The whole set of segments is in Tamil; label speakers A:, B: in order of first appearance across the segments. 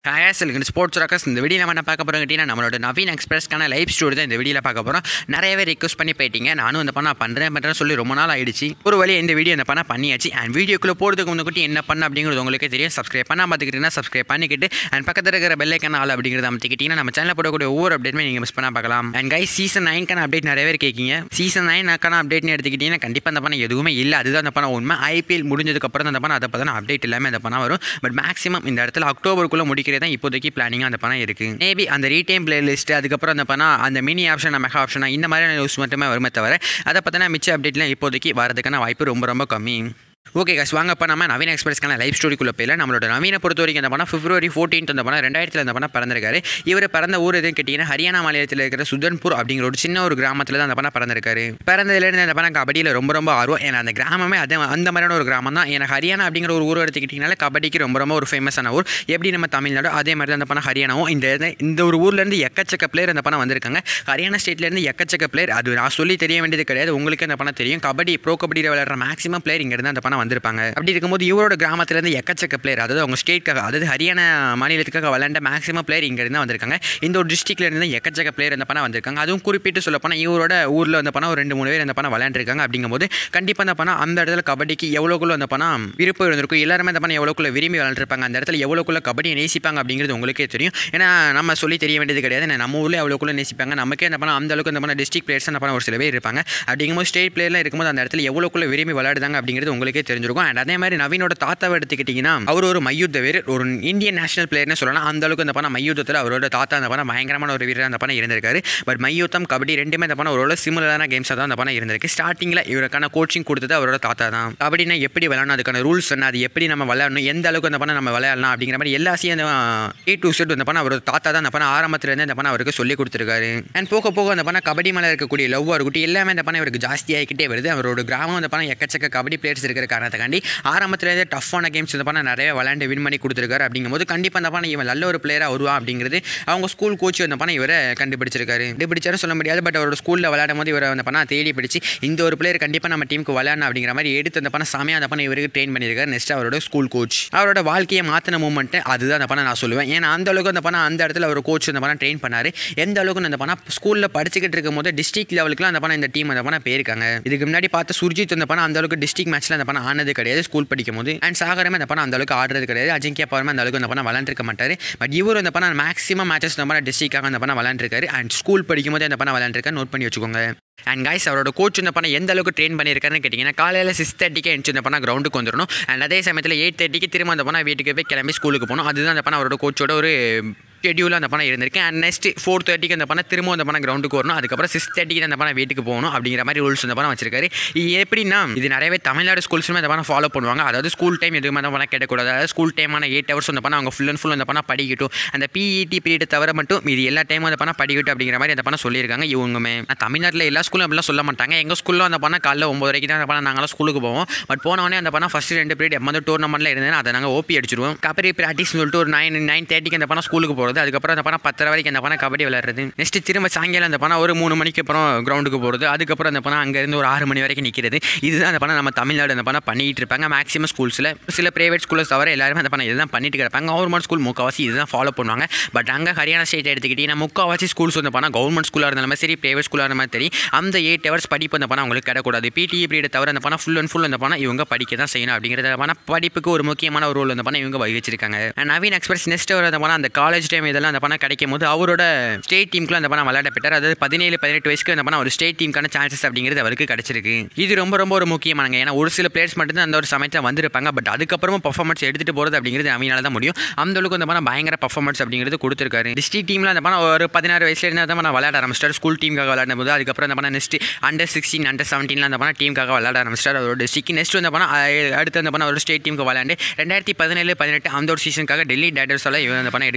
A: ஹேசல் ஸ்போர்ட்ஸ் ராக்கர்ஸ் இந்த வீடியோ நம்ம என்ன பார்க்க போகிறோம் கேட்டிங்கன்னா நம்மளோட நவீன் எக்ஸ்பிரஸ்க்கான லைவ் ஸ்டோரி தான் இந்த வீடியோவில் பார்க்க போகிறோம் நிறையவே ரிக்வஸ்ட் பண்ணி போயிட்டீங்க நானும் இந்த பண்ண பண்ணுறேன் பண்ணுறேன் சொல்லி ரொம்ப நாள் ஆயிடுச்சு ஒரு வழி இந்த வீடியோ இந்த பண்ண பண்ணியாச்சு அண்ட் வீடியோக்குள்ளே போகிறதுக்கு முன்னாடி என்ன பண்ண அப்படிங்கிறது உங்களுக்கே தெரியும் சப்ஸ்கிரைப் பண்ணால் பார்த்துக்கிட்டீங்கன்னா சப்ஸ்கிரைப் பண்ணிக்கிட்டு அண்ட் பக்கத்தில் இருக்கிற பெல்லைக்கான ஆள் அப்படிங்கிறத அமைத்திக்கிட்டிங்கன்னா நம்ம சேனலில் போடக்கூடிய ஒவ்வொரு அப்டேட்டுமே நீங்கள் மிஸ் பண்ண பார்க்கலாம் அண்ட் கை சீசன் நைன்க்கான அப்டேட் நிறைய பேர் கேட்கீங்க சீசன் நைனுக்கான அப்டேட்னு எடுத்துக்கிட்டிங்கன்னா கண்டிப்பாக அந்த பண்ண எதுவுமே இல்லை அதுதான் அந்த பண்ண உண்மை ஐபிஎல் முடிஞ்சதுக்கப்புறம் அந்த பண்ண அதை பார்த்தா அப்டேட் எல்லாமே அந்த பண்ண வரும் பட் மேக்ஸிமம் இந்த இடத்துல அக்டோபருக்குள்ளே முடிக்கிறது தான் இப்போதைக்கு பிளானிங்காக அந்த பணம் இருக்குது மேபி அந்த ரீடைம் பிளேலிஸ்ட் அதுக்கப்புறம் அந்த பணம் அந்த மினி ஆப்ஷன் மெகா ஆப்ஷனா இந்த மாதிரியான நியூஸ் மட்டுமே வருமே தவிர அதை பற்றின மிச்ச அப்டேட்லாம் இப்போதைக்கு வரதுக்கான வாய்ப்பு ரொம்ப ரொம்ப கம்மி ஓகே காஸ் வாங்க இப்போ நம்ம நவீன எக்ஸ்பிரஸ்க்கான லைஃப் ஸ்டோரிக்குள்ளே போயில நம்மளோட நவீன பொறுத்த வரைக்கும் அந்த பணம் பிப்ரவரி ஃபோர்டீன்த் அந்த பணம் ரெண்டாயிரத்தில் அந்த பணம் பிறந்திருக்காரு இவர் பிறந்த ஊர் எதுன்னு கேட்டிங்கன்னா ஹரியானா மாநிலத்தில் இருக்கிற சுதன்பூர் அப்படிங்கிற ஒரு சின்ன ஒரு கிராமத்தில் தான் அந்த பணம் பிறந்திருக்காரு பிறந்ததுலேருந்து அந்த பணம் கபடியில் ரொம்ப ரொம்ப ஆர்வம் ஏன்னா அந்த கிராமமே அதே அந்த மாதிரியான ஒரு கிராமம் தான் எனக்கு ஹரியானா அப்படிங்கிற ஒரு ஊர் எடுத்துக்கிட்டிங்கனால கபடிக்கு ரொம்ப ரொம்ப ஒரு ஃபேமஸான ஊர் எப்படி நம்ம தமிழ்நாடு அதே மாதிரி தான் அந்த பணம் ஹரியானாவும் இந்த இந்த ஒரு ஊர்லேருந்து எக்கச்சக்க பிளேயர் அந்த பணம் வந்திருக்காங்க ஹரியானா ஸ்டேட்லேருந்து எக்கச்சக்க பிளேயர் அது நான் சொல்லி தெரிய வேண்டியது கிடையாது உங்களுக்கு அந்த பணம் தெரியும் கபடி ப்ரோ கபடியில் விளையாடுற மேக்ஸிமம் பிளேயர் இங்கேருந்து அந்த பணம் வந்திருப்பாங்க அப்படி இருக்கும்போது இவரோட கிராமத்துலேருந்து எக்கச்சக்க பிளேயர் அதாவது அவங்க ஸ்டேட்காக அதாவது ஹரியானா மாநிலத்துக்காக விளையாண்ட மேக்ஸிமம் பிளேயர் இங்கேருந்து வந்திருக்காங்க இந்த ஒரு டிஸ்ட்ரிக்ட்ல இருந்து எக்கச்சக்க பிளேயர் அந்த பணம் வந்திருக்காங்க அதுவும் குறிப்பிட்டு சொல்ல போனால் இவரோட ஊரில் அந்த பணம் ஒரு ரெண்டு மூணு பேர் அந்த பணம் விளையாண்டுருக்காங்க அப்படிங்கும்போது கண்டிப்பாக அந்த பணம் அந்த இடத்துல கபடிக்கு எவ்வளோக்குள்ள அந்த பணம் விருப்பம் இருந்திருக்கும் எல்லாருமே அந்த பணம் எவ்வளோக்குள்ள விரும்பி விளையாண்டுருப்பாங்க அந்த இடத்துல எவ்வளோக்குள்ள கபடியை நேசிப்பாங்க அப்படிங்கிறது உங்களுக்கே தெரியும் ஏன்னா நம்ம சொல்லி தெரிய வேண்டியது கிடையாது ஏன்னா நம்ம ஊரில் எவ்வளோக்குள்ள நேசிப்பாங்க நமக்கே அந்த பணம் அந்த அளவுக்கு அந்த பணம் டிஸ்ட்ரிக்ட் பிளேயர்ஸ் அந்த பணம் ஒரு சில பேர் இருப்பாங்க அப்படிங்கும்போது ஸ்டேட் பிளேயர்லாம் இருக்கும்போது அந்த இடத்துல எவ்வளோக்குள்ள விரும்பி விளையாடுதாங்க அப்படிங்கிறது உங்களுக்கே தெரிஞ்சிருக்கும் அண்ட் அதே மாதிரி நவீனோட தாத்தாவை எடுத்துக்கிட்டிங்கன்னா அவர் ஒரு மையுத்த வீரர் ஒரு இந்தியன் நேஷனல் பிளேயர்னு சொல்லலாம் அந்த அளவுக்கு அந்த பணம் மையுத்தத்தில் அவரோட தாத்தா அந்த பணம் பயங்கரமான ஒரு வீரர் அந்த பணம் இருந்திருக்காரு பட் மையுத்தம் கபடி ரெண்டுமே அந்த பணம் ஒரு சிமிலரான கேம்ஸாக தான் அந்த பணம் இருந்திருக்கு ஸ்டார்டிங்கில் இவருக்கான கோச்சிங் கொடுத்தது அவரோட தாத்தா தான் கபடினா எப்படி விளையாடணும் அதுக்கான ரூல்ஸ் என்ன அது எப்படி நம்ம விளையாடணும் எந்த அளவுக்கு அந்த பணம் நம்ம விளையாடலாம் அப்படிங்கிற மாதிரி எல்லாத்தையும் அந்த ஏ டு செட் அந்த பணம் அவரோட தாத்தா தான் அந்த பணம் ஆரம்பத்துலேருந்து அந்த பணம் அவருக்கு சொல்லி கொடுத்துருக்காரு அண்ட் போக போக அந்த பணம் கபடி மேலே இருக்கக்கூடிய லவ்வாக இருக்கட்டும் எல்லாமே அந்த பணம் இவருக்கு ஜாஸ்தியாகிக்கிட்டே வருது அவரோட கிராமம் அந்த பணம் எக்கச்சக்க கபடி பிளேயர்ஸ் இருக்கிற காரணத்துக்காண்டி ஆரம்பத்துலேருந்து டஃப்பான கேம்ஸ் இந்த பணம் நிறைய விளையாண்டு வின் பண்ணி கொடுத்துருக்காரு அப்படிங்கும்போது கண்டிப்பாக அந்த பணம் இவன் நல்ல ஒரு பிளேயராக வருவா அப்படிங்கிறது அவங்க ஸ்கூல் கோச் அந்த பணம் இவரை கண்டுபிடிச்சிருக்காரு கண்டுபிடிச்சாரும் சொல்ல முடியாது பட் அவரோட ஸ்கூலில் விளையாடும் போது இவரை அந்த பணம் தேடி பிடிச்சி இந்த ஒரு பிளேயர் கண்டிப்பாக நம்ம டீமுக்கு விளையாடணும் அப்படிங்கிற மாதிரி எடுத்து அந்த பணம் சாமியாக அந்த பணம் இவருக்கு ட்ரெயின் பண்ணியிருக்காரு நெக்ஸ்ட் அவரோட ஸ்கூல் கோச் அவரோட வாழ்க்கையை மாற்றின மூமெண்ட்டு அதுதான் அந்த பணம் நான் சொல்லுவேன் ஏன்னா அந்த அளவுக்கு அந்த பணம் அந்த இடத்துல ஒரு கோச் அந்த பணம் ட்ரெயின் பண்ணார் எந்த அளவுக்கு அந்த பணம் ஸ்கூலில் படிச்சுக்கிட்டு இருக்கும் போது டிஸ்ட்ரிக்ட் லெவலுக்குலாம் அந்த பணம் இந்த டீம் அந்த பணம் போயிருக்காங்க இதுக்கு முன்னாடி பார்த்த சுர்ஜித் அந்த பணம் அந்த அளவுக்கு டிஸ்ட்ரிக்ட் மேட்ச்சில் அந்த பணம் ஆனது கிடையாது ஸ்கூல் படிக்கும் போது அண்ட் சாகரமே அந்த பணம் அந்த அளவுக்கு ஆடுறது கிடையாது அஜிங்கியா பவர்மே அந்த அளவுக்கு அந்த பணம் விளாண்டுருக்க மாட்டார் பட் இவர் அந்த பணம் மேக்ஸிமம் மேட்சஸ் அந்த பணம் டிஸ்ட்ரிக்டாக அந்த பணம் விளாண்டுருக்காரு அண்ட் ஸ்கூல் படிக்கும் போது அந்த பணம் விளாண்டுருக்காரு நோட் பண்ணி வச்சுக்கோங்க அண்ட் கைஸ் அவரோட கோச் இந்த பண்ண எந்த அளவுக்கு ட்ரெயின் பண்ணியிருக்காருன்னு கேட்டிங்கன்னா காலையில் சிக்ஸ் தேர்ட்டிக்கு எழுந்து இந்த பண்ண கிரவுண்டுக்கு வந்துடணும் அண்ட் அதே சமயத்தில் எயிட் தேர்ட்டிக்கு திரும்ப அந்த பண்ண வீட்டுக்கு போய் கிளம்பி ஸ்கூலுக்கு போகணும் அதுதான் அந்த பண்ண அவரோட கோச்சோட ஒரு ஷெடியூலாக அந்த பணம் இருந்திருக்கு அண்ட் நெக்ஸ்ட் ஃபோர் தேர்ட்டிக்கு அந்த பணம் திரும்ப அந்த பணம் கிரவுண்டுக்கு வரணும் அதுக்கப்புறம் சிக்ஸ் தேர்ட்டிக்கு அந்த பணம் வீட்டுக்கு போகணும் அப்படிங்கிற மாதிரி ரூல்ஸ் அந்த பணம் வச்சிருக்காரு இது எப்படின்னா இது நிறையவே தமிழ்நாடு ஸ்கூல்ஸுமே அந்த பணம் ஃபாலோ பண்ணுவாங்க அதாவது ஸ்கூல் டைம் எதுவுமே அந்த பணம் கேட்கக்கூடாது அதாவது ஸ்கூல் டைமான எயிட் ஹவர்ஸ் அந்த பணம் அவங்க ஃபுல் அண்ட் ஃபுல் அந்த பணம் படிக்கட்டும் அந்த பிஇடி பீரியட் தவிர மட்டும் இது எல்லா டைமும் அந்த பணம் படிக்கட்டும் அப்படிங்கிற மாதிரி அந்த பணம் சொல்லியிருக்காங்க இவங்களுமே தமிழ்நாட்டில் எல்லா ஸ்கூலும் அப்படிலாம் சொல்ல மாட்டாங்க எங்கள் ஸ்கூலில் அந்த பணம் காலைல ஒம்பது வரைக்கும் தான் அந்த பணம் நாங்களாம் ஸ்கூலுக்கு போவோம் பட் போனவொடனே அந்த பணம் ஃபஸ்ட் ரெண்டு பீரியட் எம்மது டூர்னமெண்ட்டில் இருந்ததுன்னா அதை நாங்கள் ஓபி அடிச்சிடுவோம் கபடி ப்ராக்டிஸ் சொல்லிட்டு ஒரு நைன் நைன் தேர்ட்டிக்கு அந்த பணம் ஸ்கூலுக்கு போகிறது அதுக்கப்புறம் அந்த பணம் பத்தரை வரைக்கும் அந்த பணம் கபடி விளையாடுறது நெக்ஸ்ட் திரும்ப சாயங்காலம் அந்த பணம் ஒரு மூணு மணிக்கு அப்புறம் கிரவுண்டுக்கு போகிறது அதுக்கப்புறம் அந்த பணம் அங்கேருந்து ஒரு ஆறு மணி வரைக்கும் நிற்கிறது இதுதான் அந்த பணம் நம்ம தமிழ்நாடு அந்த பணம் பண்ணிட்டு இருப்பாங்க மேக்ஸிமம் ஸ்கூல்ஸில் சில பிரைவேட் ஸ்கூலில் தவிர எல்லாருமே அந்த பணம் இதுதான் பண்ணிட்டு கிடப்பாங்க கவர்மெண்ட் ஸ்கூல் முக்கால்வாசி இதுதான் ஃபாலோ பண்ணுவாங்க பட் அங்கே ஹரியானா ஸ்டேட் எடுத்துக்கிட்டீங்கன்னா முக்கால்வாசி ஸ்கூல்ஸ் வந்து பணம் கவர்மெண்ட் ஸ்கூலாக இருந்தாலும் சரி பிரைவேட் ஸ்கூலாக இருந்தாலும் சரி அந்த எயிட் ஹவர்ஸ் படிப்பு அந்த பணம் அவங்களுக்கு கிடக்கூடாது பிடிஇ பீரியட் தவிர அந்த பணம் ஃபுல் அண்ட் ஃபுல் அந்த பணம் இவங்க படிக்க தான் செய்யணும் அப்படிங்கிறத பணம் படிப்புக்கு ஒரு முக்கியமான ஒரு ரோல் அந்த பணம் இவங்க வகிச்சிருக்காங்க நவீன் எக்ஸ்பிரஸ் நெக்ஸ்ட் ஒரு அந்த பணம் அந்த காலேஜ் டைம் இதெல்லாம் அந்த பணம் கிடைக்கும் போது அவரோட ஸ்டேட் டீமுக்குள்ள அந்த பணம் விளையாட பெற்றார் அதாவது பதினேழு பதினெட்டு வயசுக்கு அந்த பணம் ஒரு ஸ்டேட் டீமுக்கான சான்சஸ் அப்படிங்கிறது அவருக்கு கிடைச்சிருக்கு இது ரொம்ப ரொம்ப ஒரு முக்கியமானங்க ஏன்னா ஒரு சில பிளேயர்ஸ் மட்டும் தான் அந்த ஒரு சமயத்தில் வந்திருப்பாங்க பட் அதுக்கப்புறமும் பர்ஃபார்மன்ஸ் எடுத்துகிட்டு போகிறது அப்படிங்கிறது நவீனால தான் முடியும் அந்த அளவுக்கு அந்த பணம் பயங்கர பர்ஃபார்மன்ஸ் அப்படிங்கிறது கொடுத்துருக்காரு டிஸ்ட்ரிக் டீமில் அந்த பணம் ஒரு பதினாறு வயசுல இருந்து அந்த பணம் விளையாட ஆரம்பிச்சிட்டார் ஸ்கூல் டீமுக்காக விளையாடும் போது அதுக்கப்புறம் அந்த பணம் நெக்ஸ்ட் அண்டர் சிக்ஸ்டீன் அண்டர் செவன்டீனில் அந்த பணம் டீமுக்காக விளையாட ஆரம்பிச்சிட்டார் அவரோட டிஸ்ட்ரிக் நெக்ஸ்ட் அந்த பணம் அடுத்து அந்த பணம் ஒரு ஸ்டேட் டீமுக்கு விளையாண்டு ரெண்டாயிரத்தி பதினேழு பதினெட்டு அந்த ஒரு சீசனுக்காக டெல்லி டேட்டர்ஸால் இவங்க அந்த பணம் எடுக்கப்பட்டாங்க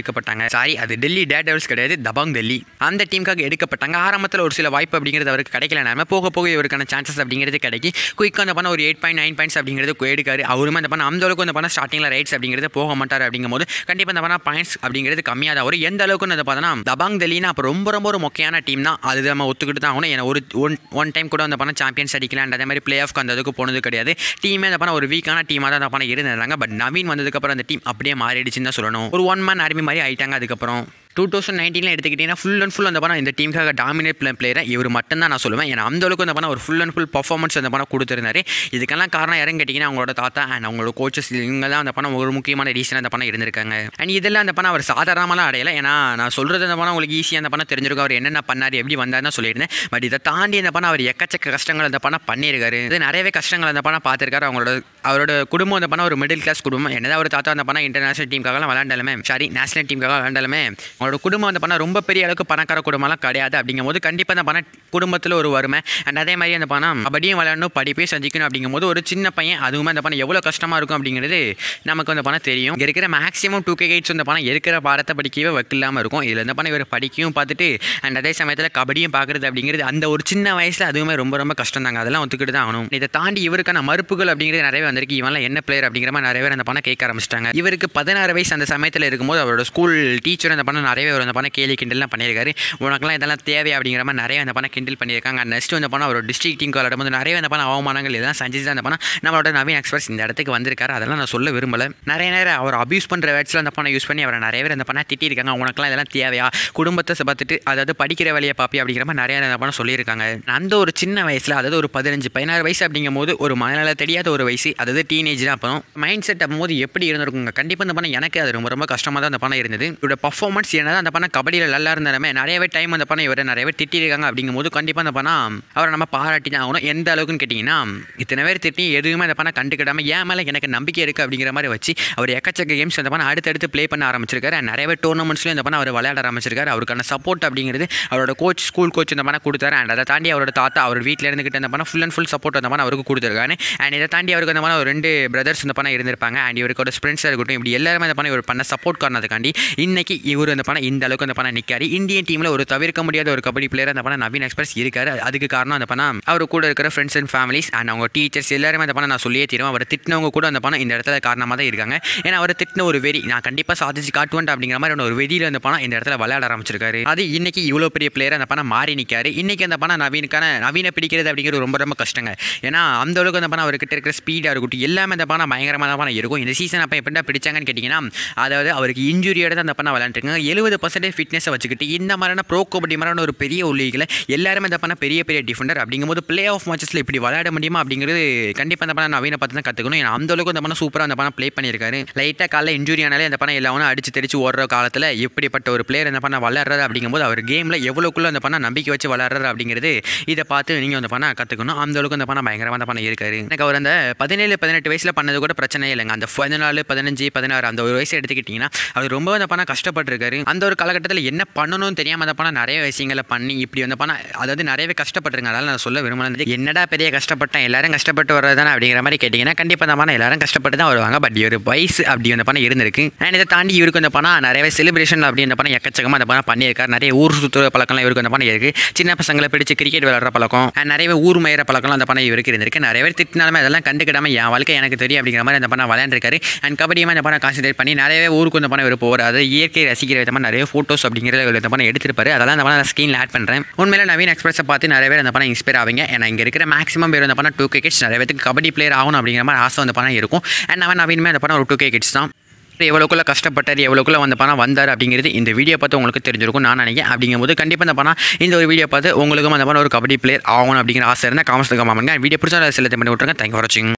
A: சாரி அது டெல்லி டேட் டெவல்ஸ் கிடையாது தபாங் டெல்லி அந்த டீமுக்காக எடுக்கப்பட்டாங்க ஆரம்பத்தில் ஒரு சில வாய்ப்பு அப்படிங்கிறது அவருக்கு கிடைக்கல நாம போக போக இவருக்கான சான்சஸ் அப்படிங்கிறது கிடைக்கி குயிக்காக அந்த பண்ண ஒரு எயிட் பாயிண்ட் நைன் பாயிண்ட்ஸ் அப்படிங்கிறது எடுக்காரு அவருமே அந்த பண்ண அந்த அளவுக்கு அந்த பண்ண ஸ்டார்டிங்கில் ரைட்ஸ் அப்படிங்கிறது போக மாட்டார் அப்படிங்கும் போது கண்டிப்பாக அந்த பண்ண பாயிண்ட்ஸ் அப்படிங்கிறது கம்மியாக தான் வரும் எந்த அளவுக்கு அந்த பார்த்தோன்னா தபாங் டெல்லினா அப்போ ரொம்ப ரொம்ப ஒரு முக்கியமான டீம் தான் அது நம்ம ஒத்துக்கிட்டு தான் ஆகணும் ஏன்னா ஒரு ஒன் ஒன் டைம் கூட அந்த பண்ண சாம்பியன்ஸ் அடிக்கலாம் அதே மாதிரி பிளே ஆஃப்க்கு அந்த அளவுக்கு போனது கிடையாது டீமே அந்த பண்ண ஒரு வீக்கான டீமாக தான் அந்த பண்ண இருந்திருந்தாங்க பட் நவீன் வந்ததுக்கப்புறம் அந்த டீம் அப்படியே மாறிடுச்சுன்னு தான் சொல்லணும் ஒரு ஒன் மேன் ஆர்மி மாதிரி ஆயிட்டாங்க அதுக்கப்புறம் டூ தௌசண்ட் நைன்டீனில் எடுத்துக்கிட்டிங்கன்னா ஃபுல் அண்ட் ஃபுல் அந்த படம் இந்த டீமுக்காக டாமினேட் பிளே பிளேயரை இவர் மட்டும் தான் நான் சொல்லுவேன் ஏன்னா அந்த அளவுக்கு அந்த படம் ஒரு ஃபுல் அண்ட் ஃபுல் பர்ஃபார்மன்ஸ் அந்த படம் கொடுத்துருந்தாரு இதுக்கெல்லாம் காரணம் யாருன்னு கேட்டிங்கன்னா அவங்களோட தாத்தா அண்ட் அவங்களோட கோச்சஸ் இவங்க தான் அந்த படம் ஒரு முக்கியமான ரீசன் அந்த படம் இருந்திருக்காங்க அண்ட் இதெல்லாம் அந்த படம் அவர் சாதாரணமாக அடையலை ஏன்னா நான் சொல்கிறது அந்த படம் உங்களுக்கு ஈஸியாக அந்த படம் தெரிஞ்சிருக்கும் அவர் என்னென்ன பண்ணார் எப்படி வந்தார்னு சொல்லியிருந்தேன் பட் இதை தாண்டி அந்த படம் அவர் எக்கச்சக்க கஷ்டங்கள் அந்த படம் பண்ணியிருக்காரு இது நிறையவே கஷ்டங்கள் அந்த படம் பார்த்துருக்காரு அவங்களோட அவரோட குடும்பம் அந்த படம் ஒரு மிடில் கிளாஸ் குடும்பம் என்னதான் ஒரு தாத்தா அந்த படம் இன்டர்நேஷனல் டீமுக்காக விளாண்டாலுமே சாரி நேஷனல் டீமுக்காக விளாண்டாலுமே அவங்களோட குடும்பம் அந்த பணம் ரொம்ப பெரிய அளவுக்கு பணக்கார குடும்பம்லாம் கிடையாது அப்படிங்கும் போது கண்டிப்பாக அந்த பணம் குடும்பத்தில் ஒரு வறுமை அண்ட் அதே மாதிரி அந்த பணம் கபடியும் விளையாடணும் படிப்பையும் சந்திக்கணும் அப்படிங்கும் போது ஒரு சின்ன பையன் அதுவுமே அந்த பணம் எவ்வளோ கஷ்டமாக இருக்கும் அப்படிங்கிறது நமக்கு அந்த பணம் தெரியும் இங்கே இருக்கிற மேக்ஸிமம் டூ கே கைட்ஸ் அந்த பணம் இருக்கிற பாடத்தை படிக்கவே வைக்கலாமல் இருக்கும் இதில் இந்த பணம் இவர் படிக்கையும் பார்த்துட்டு அண்ட் அதே சமயத்தில் கபடியும் பார்க்குறது அப்படிங்கிறது அந்த ஒரு சின்ன வயசில் அதுவுமே ரொம்ப ரொம்ப கஷ்டம் தாங்க அதெல்லாம் ஒத்துக்கிட்டு தான் ஆகணும் இதை தாண்டி இவருக்கான மறுப்புகள் அப்படிங்கிறது நிறையவே வந்திருக்கு இவன்லாம் என்ன பிளேயர் அப்படிங்கிற மாதிரி நிறைய பேர் அந்த பணம் கேட்க ஆரம்பிச்சிட்டாங்க இவருக்கு பதினாறு வயசு அந்த சமயத்தில் இருக்கும்போது அவரோட ஸ்கூல் டீச்சர் அந்த பணம் நிறையவே அவர் அந்த பணம் கேலி கிண்டல்லாம் பண்ணியிருக்காரு உனக்குலாம் இதெல்லாம் தேவை அப்படிங்கிற மாதிரி நிறைய அந்த பணம் கிண்டல் பண்ணியிருக்காங்க நெக்ஸ்ட் வந்து பணம் அவரோட டிஸ்ட்ரிக்ட் டீம் விளையாடும் போது நிறைய அந்த பணம் அவமானங்கள் இதெல்லாம் சஞ்சிச்சு அந்த பணம் நம்மளோட நவீன் எக்ஸ்பிரஸ் இந்த இடத்துக்கு வந்திருக்காரு அதெல்லாம் நான் சொல்ல விரும்பல நிறைய நேரம் அவர் அபியூஸ் பண்ணுற வேர்ட்ஸில் அந்த பணம் யூஸ் பண்ணி அவரை நிறைய பேர் அந்த பணம் திட்டிருக்காங்க உனக்குலாம் இதெல்லாம் தேவையா குடும்பத்தை பார்த்துட்டு அதாவது படிக்கிற வேலையை பாப்பி அப்படிங்கிற மாதிரி நிறைய அந்த பணம் சொல்லியிருக்காங்க அந்த ஒரு சின்ன வயசில் அதாவது ஒரு பதினஞ்சு பதினாறு வயசு அப்படிங்கும் போது ஒரு மனநல தெரியாத ஒரு வயசு அதாவது டீனேஜ் தான் அப்போ மைண்ட் செட் போது எப்படி இருந்திருக்குங்க கண்டிப்பாக இந்த பணம் எனக்கு அது ரொம்ப ரொம்ப கஷ்டமாக தான் அந்த பணம் இருந்தது இவரோட பர்ஃபார்மன்ஸ் என்னதான் அந்த பணம் கபடியில் நல்லா இருந்தாலுமே நிறையவே டைம் அந்த பணம் இவரை நிறைய பேர் திட்டிருக்காங்க அப்படிங்கும் போது கண்டிப்பாக அந்த பணம் அவரை நம்ம பாராட்டி தான் ஆகணும் எந்த அளவுக்குன்னு கேட்டிங்கன்னா இத்தனை பேர் திட்டி எதுவுமே அந்த பணம் கண்டுக்கிடாமல் ஏன் மேலே எனக்கு நம்பிக்கை இருக்குது அப்படிங்கிற மாதிரி வச்சு அவர் எக்கச்சக்க கேம்ஸ் அந்த பணம் அடுத்தடுத்து ப்ளே பண்ண ஆரம்பிச்சிருக்காரு And நிறைய பேர் டோர்னமெண்ட்ஸ்லையும் இந்த பணம் அவர் விளையாட ஆரம்பிச்சிருக்காரு அவருக்கான சப்போர்ட் அப்படிங்கிறது அவரோட கோச் ஸ்கூல் கோச் இந்த பணம் கொடுத்தாரு அண்ட் அதை தாண்டி அவரோட தாத்தா அவர் வீட்டில் இருந்துக்கிட்டு அந்த பணம் ஃபுல் அண்ட் ஃபுல் சப்போர்ட் அந்த பணம் அவருக்கு கொடுத்துருக்காரு அண்ட் இதை தாண்டி அவருக்கு அந்த பணம் ஒரு ரெண்டு பிரதர்ஸ் இந்த பணம் இருந்திருப்பாங்க அண்ட் இவருக்கோட ஃப்ரெண்ட்ஸாக இருக்கட்டும் இப்படி எல்லாருமே அந்த பணம் இவர் பண்ண சப்போர்ட் காரணத்துக்காண்டி இன்னைக்கு இவர் அந்த பணம் இந்த அளவுக்கு அந்த பணம் நிற்காரு இந்தியன் டீமில் ஒரு தவிர்க்க முடியாத ஒரு கபடி பிளேயர் அந்த பணம் நவீன் எக்ஸ்பிரஸ் இருக்காரு அதுக்கு காரணம் அந்த பணம் அவர் கூட இருக்கிற ஃப்ரெண்ட்ஸ் அண்ட் ஃபேமிலிஸ் அண்ட் அவங்க டீச்சர்ஸ் எல்லாருமே அந்த பணம் நான் சொல்லியே தீரும் அவர் திட்டினவங்க கூட அந்த பணம் இந்த இடத்துல காரணமாக தான் இருக்காங்க ஏன்னா அவர் திட்டின ஒரு வெறி நான் கண்டிப்பாக சாதிச்சு காட்டுவேன் அப்படிங்கிற மாதிரி ஒரு வெறியில் அந்த பணம் இந்த இடத்துல விளையாட ஆரம்பிச்சிருக்காரு அது இன்னைக்கு இவ்வளோ பெரிய பிளேயர் அந்த பணம் மாறி நிற்காரு இன்னைக்கு அந்த பணம் நவீனுக்கான நவீன பிடிக்கிறது அப்படிங்கிறது ரொம்ப ரொம்ப கஷ்டங்க ஏன்னா அந்த அளவுக்கு அந்த பணம் அவர்கிட்ட இருக்கிற ஸ்பீடாக இருக்கட்டும் எல்லாமே அந்த பணம் பயங்கரமாக தான் பணம் இருக்கும் இந்த சீசன் அப்போ எப்படின்னா பிடிச்சாங்கன்னு கேட்டிங்கன்னா அதாவது அவருக்கு இன்ஜுரியோட தான் அந்த பணம் விளையாண்டுருக்காங்க எழுபது பர்சன்டேஜ் ஃபிட்னஸை வச்சுக்கிட்டு இந்த மாதிரியான ப்ரோ கபடி மாதிரியான ஒரு பெரிய உள்ளீகில் எல்லாருமே இந்த பண்ண பெரிய பெரிய டிஃபெண்டர் அப்படிங்கும்போது பிளே ஆஃப் மேட்சஸில் இப்படி விளையாட முடியுமா அப்படிங்கிறது கண்டிப்பாக அந்த பணம் நவீன பார்த்து தான் கற்றுக்கணும் ஏன்னா அந்த அளவுக்கு அந்த பணம் சூப்பராக அந்த பணம் ப்ளே பண்ணியிருக்காரு லைட்டாக காலைல இன்ஜுரி ஆனாலே அந்த பணம் எல்லாமே அடிச்சு தெரிச்சு ஓடுற காலத்தில் எப்படிப்பட்ட ஒரு பிளேயர் அந்த பண்ண விளையாடுறது அப்படிங்கும்போது அவர் கேமில் எவ்வளோக்குள்ள அந்த பண்ண நம்பிக்கை வச்சு விளையாடுறது அப்படிங்கிறது இதை பார்த்து நீங்கள் அந்த பண்ண கற்றுக்கணும் அந்த அளவுக்கு அந்த பணம் பயங்கரமாக அந்த பணம் இருக்காரு எனக்கு அவர் அந்த பதினேழு பதினெட்டு வயசில் பண்ணது கூட பிரச்சனையே இல்லைங்க அந்த பதினாலு பதினஞ்சு பதினாறு அந்த ஒரு வயசு எடுத்துக்கிட்டிங்கன்னா அவர் ரொம்ப அந்த பணம் கஷ்டப்பட்டிருக்காரு அந்த ஒரு காலகட்டத்தில் என்ன பண்ணணும்னு தெரியாமல் அந்த பணம் நிறைய விஷயங்களை பண்ணி இப்படி அந்த பணம் அதாவது நிறையவே கஷ்டப்பட்டுருங்க அதனால் நான் சொல்ல விரும்பல என்னடா பெரிய கஷ்டப்பட்டேன் எல்லாரும் கஷ்டப்பட்டு வர்றது தானே அப்படிங்கிற மாதிரி கேட்டிங்கன்னா கண்டிப்பாக அந்த பணம் எல்லாரும் கஷ்டப்பட்டு தான் வருவாங்க பட் இவர் வயசு அப்படி அந்த பணம் இருந்திருக்கு அண்ட் இதை தாண்டி இவருக்கு அந்த பணம் நிறையவே செலிப்ரேஷன் அப்படி அந்த பணம் எக்கச்சக்கமாக அந்த பணம் பண்ணியிருக்காரு நிறைய ஊர் சுற்றுற பழக்கம்லாம் இவருக்கு அந்த பணம் இருக்குது சின்ன பசங்களை பிடிச்சி கிரிக்கெட் விளையாடுற பழக்கம் அண்ட் நிறைய ஊர் மயிற பழக்கம்லாம் அந்த பணம் இவருக்கு இருந்திருக்கு நிறைய பேர் திட்டினாலுமே அதெல்லாம் கண்டுக்கிடாம என் வாழ்க்கை எனக்கு தெரியும் அப்படிங்கிற மாதிரி அந்த பணம் விளையாண்டுருக்காரு அண்ட் கபடியுமே அந்த பணம் கான்சன்ட்ரேட் பண்ணி நிறையவே ஊருக்கு அந்த பணம் இவர் போகிற அது இயற்கை ரசிக்கிற விதமாக நிறைய ஃபோட்டோஸ் அப்படிங்கிறத இவர் இந்த பணம் எடுத்திருப்பாரு அதெல்லாம் அந்த பணம் ஸ்க்ரீனில் ஆட் பண்ணுறேன் உண்மையில நவீன் எக்ஸ்பிரஸை பார்த்து நிறைய பேர் அந்த பணம் இன்ஸ்பயர் ஆவீங்க ஏன்னா இங்கே இருக்கிற மேக்ஸிமம் பேர் அந்த பணம் டூ கே கிட்ஸ் நிறைய பேருக்கு கபடி பிளேயர் ஆகணும் அப்படிங்கிற மாதிரி ஆசை அந்த பணம் இருக்கும் அண்ட் அவன் நவீனுமே அந்த பணம் ஒரு டூ கே கிட்ஸ் தான் எவ்வளோக்குள்ள கஷ்டப்பட்டார் எவ்வளோக்குள்ள வந்து பணம் வந்தார் அப்படிங்கிறது இந்த வீடியோ பார்த்து உங்களுக்கு தெரிஞ்சிருக்கும் நான் நினைக்கிறேன் அப்படிங்கும்போது கண்டிப்பாக இந்த பணம் இந்த ஒரு வீடியோ பார்த்து உங்களுக்கும் அந்த பணம் ஒரு கபடி பிளேயர் ஆகணும் அப்படிங்கிற ஆசை இருந்தால் காமர்ஸ் கமெண்ட் பண்ணுங்க வீடியோ பிடிச்சா சில பண்ணி விட்ருங்க தேங்க் ஃபார் வாட்சிங்